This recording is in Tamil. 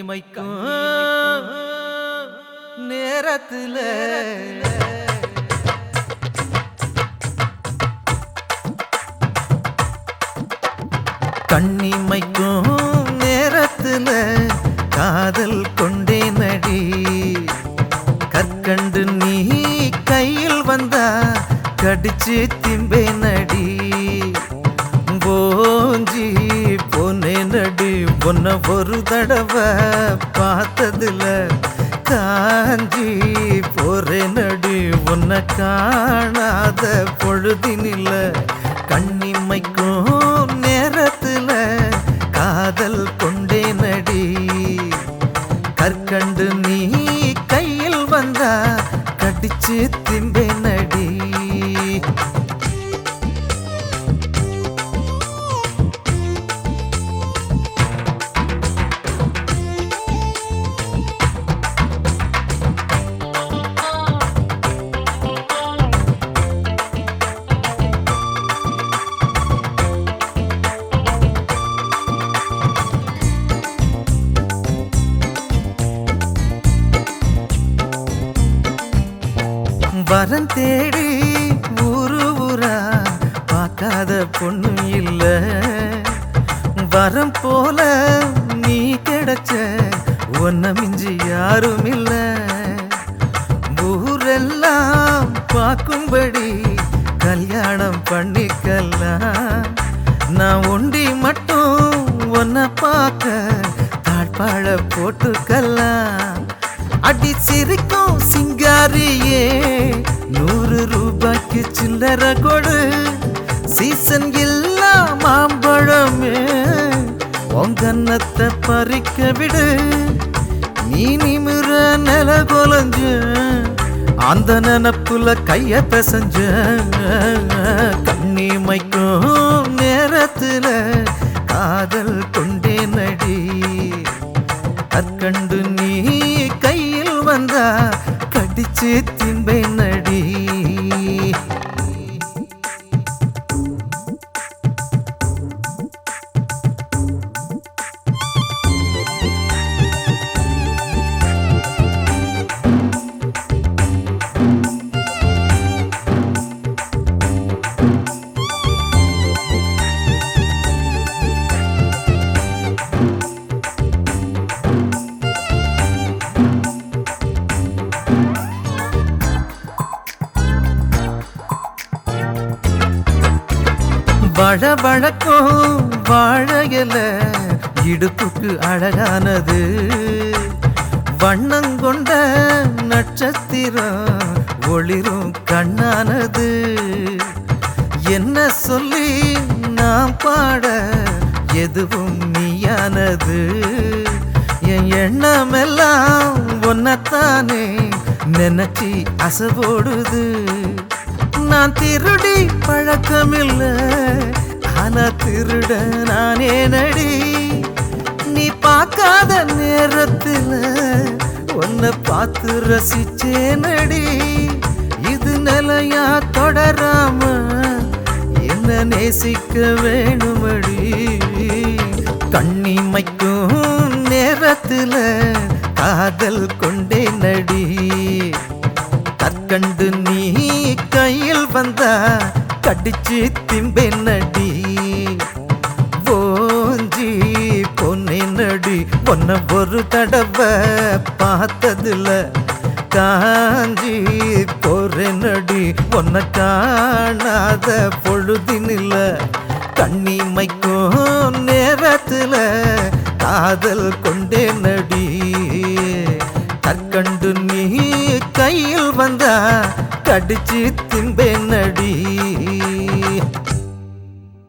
இமைக்கும் நேரத்துல கண்ணிமைக்கும் நேரத்துல காதல் கொண்டே நடி கற்கண்டு நீ கையில் வந்தா கடிச்சு திம்பே நடி போஞ்சி பொன்னே நடி பொன்ன ஒரு தடவை பார்த்ததுல காஞ்சி போறே நடி உன்னை காணாத பொழுதினில்ல கண்ணிமைக்கும் நேரத்துல காதல் கொண்டே நடி கற்கண்டு நீ கையில் வந்தா கடிச்சு திம்பே நடி வரம் தேடி ஊரு ஊரா பார்க்காத பொண்ணு இல்ல வரம் போல நீ கிடைச்ச ஒன்ன மிஞ்சி யாரும் இல்ல ஊரெல்லாம் பார்க்கும்படி கல்யாணம் பண்ணிக்கலாம் நான் ஒண்டி மட்டும் உன்னை பார்க்க தாழ்பாழ போட்டுக்கலாம் அடி சிரிக்கும் சிங்காரியே நூறு ரூபாய்க்கு சில்லற கொடு சீசன் இல்லா மாம்பழமே உங்கன்னத்தை பறிக்க விடு நீ நிமிர நில கொலஞ்ச அந்த நினப்புல கைய பிசைஞ்ச கண்ணிமைக்கும் நேரத்துல காதல் கொண்டே நடி கற்கண்டு நீ கையில் வந்தா கடிச்சு திம்பை நடி வழ வழக்கும் வாழையல இடுப்புக்கு அழகானது வண்ணங்கொண்ட நட்சத்திரம் ஒளிரும் கண்ணானது என்ன சொல்லி நான் பாட எதுவும் நீயானது என் எண்ணமெல்லாம் ஒன்னத்தானே நினைச்சி அசைவோடுது நான் திருடி பழக்கமில்ல ஆனா திருட நானே நடி நீ பார்க்காத நேரத்துல உன்னை பார்த்து ரசிச்சே நடி இது நிலையா தொடராம என்ன நேசிக்க வேணுமடி கண்ணிமைக்கும் நேரத்துல காதல் கொண்டே நடி கற்கண்டு நீ கையில் வந்தா கடிச்சு திம்பே நடி ஓஞ்சி பொன்னே நடி பொன்ன ஒரு தடவை பார்த்ததுல காஞ்சி போறே நடி பொன்ன காணாத பொழுதினில்ல கண்ணிமைக்கும் நேரத்துல காதல் கொண்டே நடி கற்கண்டு நீ கையில் வந்தா கடிச்சு திம்பே நடி